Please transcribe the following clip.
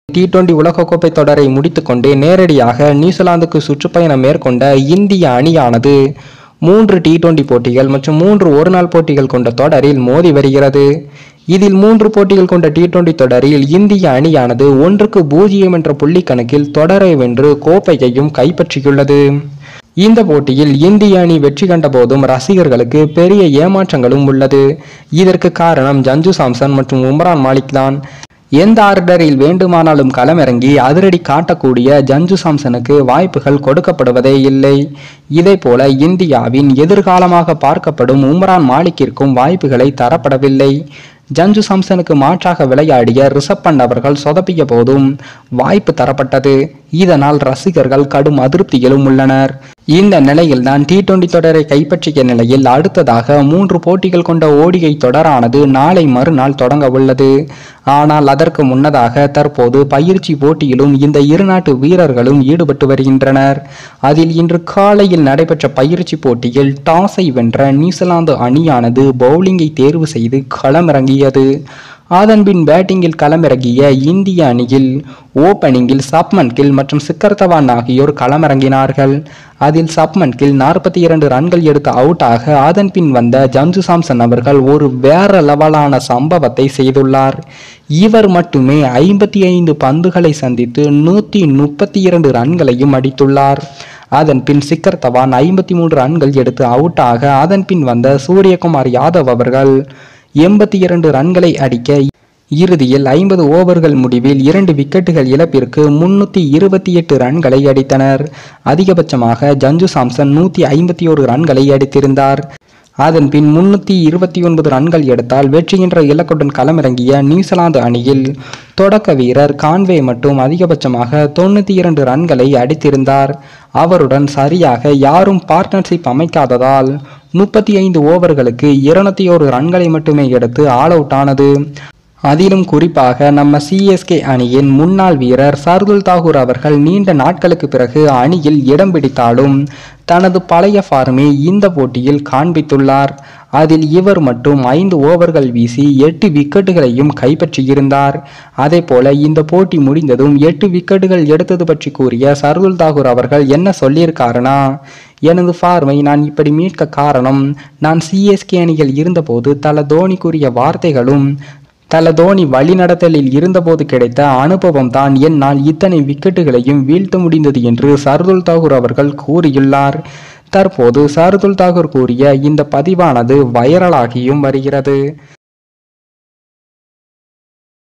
T twenty உலகக்கோப்பை தொடரை முடித்துக்கொண்டு நேரடியாக நியூசிலாந்துக்கு சுற்றுப்பயணம் மேற்கொண்ட இந்திய அணியானது மூன்று டி டுவெண்டி போட்டிகள் மற்றும் மூன்று ஒருநாள் போட்டிகள் கொண்ட தொடரில் மோதி வருகிறது இதில் மூன்று போட்டிகள் கொண்ட டி டுவெண்டி தொடரில் இந்திய அணியானது ஒன்றுக்கு பூஜ்ஜியம் என்ற புள்ளி கணக்கில் தொடரை வென்று கோப்பையையும் கைப்பற்றியுள்ளது இந்த போட்டியில் இந்திய அணி வெற்றி கண்ட போதும் ரசிகர்களுக்கு பெரிய ஏமாற்றங்களும் உள்ளது இதற்கு காரணம் ஜஞ்சு சாம்சன் மற்றும் உம்ரான் மாலிக் தான் எந்த ஆர்டரில் வேண்டுமானாலும் களமிறங்கி அதிரடி காட்டக்கூடிய ஜஞ்சு சாம்சனுக்கு வாய்ப்புகள் கொடுக்கப்படுவதே இல்லை இதேபோல இந்தியாவின் எதிர்காலமாக பார்க்கப்படும் உம்ரான் மாலிக்கிற்கும் வாய்ப்புகளை தரப்படவில்லை ஜஞ்சு சாம்சனுக்கு மாற்றாக விளையாடிய ரிஷப் பண்ட் அவர்கள் சொதப்பிய போதும் வாய்ப்பு தரப்பட்டது இதனால் ரசிகர்கள் கடும் அதிருப்தியிலும் உள்ளனர் இந்த நிலையில்தான் டி டுவெண்டி தொடரை கைப்பற்றிய நிலையில் அடுத்ததாக மூன்று போட்டிகள் கொண்ட ஓடிஐ தொடரானது நாளை மறுநாள் தொடங்க உள்ளது ஆனால் அதற்கு முன்னதாக தற்போது பயிற்சி போட்டியிலும் இந்த இரு நாட்டு வீரர்களும் ஈடுபட்டு வருகின்றனர் அதில் இன்று காலையில் நடைபெற்ற பயிற்சி போட்டியில் டாஸை வென்ற நியூசிலாந்து அணியானது பவுலிங்கை தேர்வு செய்து களமிறங்கியது அதன்பின் பேட்டிங்கில் களமிறங்கிய இந்திய அணியில் ஓபனிங்கில் சப்மன் கில் மற்றும் சிக்கர் தவான் ஆகியோர் களமிறங்கினார்கள் அதில் சப்மன் கில் நாற்பத்தி இரண்டு ரன்கள் எடுத்து அவுட் ஆக அதன் பின் வந்த ஜஞ்சு சாம்சன் அவர்கள் ஒரு வேற லெவலான சம்பவத்தை செய்துள்ளார் இவர் மட்டுமே ஐம்பத்தி ஐந்து பந்துகளை சந்தித்து நூற்றி முப்பத்தி இரண்டு ரன்களையும் அடித்துள்ளார் அதன் பின் சிக்கர் தவான் ஐம்பத்தி மூன்று ரன்கள் எடுத்து அவுட் ஆக அதன் பின் வந்த சூரியகுமார் யாதவ் அவர்கள் எண்பத்தி இரண்டு ரன்களை அடிக்க இறுதியில் ஐம்பது ஓவர்கள் முடிவில் இரண்டு விக்கெட்டுகள் இழப்பிற்கு முன்னூற்றி இருபத்தி எட்டு ரன்களை அடித்தனர் அதிகபட்சமாக ஜஞ்சு சாம்சன் நூற்றி ஐம்பத்தி ஒரு ரன்களை அடித்திருந்தார் அதன் பின் முன்னூற்றி இருபத்தி ஒன்பது ரன்கள் எடுத்தால் வெற்றி என்ற இலக்குடன் களமிறங்கிய நியூசிலாந்து அணியில் தொடக்க வீரர் கான்வே மட்டும் அதிகபட்சமாக தொண்ணூற்றி இரண்டு ரன்களை அடித்திருந்தார் அவருடன் சரியாக யாரும் பார்ட்னர்ஷிப் அமைக்காததால் முப்பத்தி ஐந்து ஓவர்களுக்கு இருநூத்தி ஒரு ரன்களை மட்டுமே எடுத்து ஆல் அவுட் ஆனது அதிலும் குறிப்பாக நம்ம சிஎஸ்கே அணியின் முன்னாள் வீரர் சர்துல் தாகூர் அவர்கள் நீண்ட நாட்களுக்கு பிறகு அணியில் இடம் பிடித்தாலும் தனது பழைய ஃபார்மை இந்த போட்டியில் காண்பித்துள்ளார் அதில் இவர் மட்டும் ஐந்து ஓவர்கள் வீசி எட்டு விக்கெட்டுகளையும் கைப்பற்றியிருந்தார் அதே போல இந்த போட்டி முடிந்ததும் எட்டு விக்கெட்டுகள் எடுத்தது பற்றி கூறிய சர்துல் தாகூர் அவர்கள் என்ன சொல்லியிருக்காருனா எனது ஃபார்மை நான் இப்படி மீட்க காரணம் நான் சிஎஸ்கே அணியில் இருந்தபோது தல தோனி கூறிய வார்த்தைகளும் தல தோனி வழிநடத்தலில் இருந்தபோது கிடைத்த அனுபவம் தான் என்னால் இத்தனை விக்கெட்டுகளையும் வீழ்த்த முடிந்தது என்று சர்துல் தாகூர் அவர்கள் கூறியுள்ளார் தற்போது சர்துல் தாகூர் கூறிய இந்த பதிவானது வைரலாகியும் வருகிறது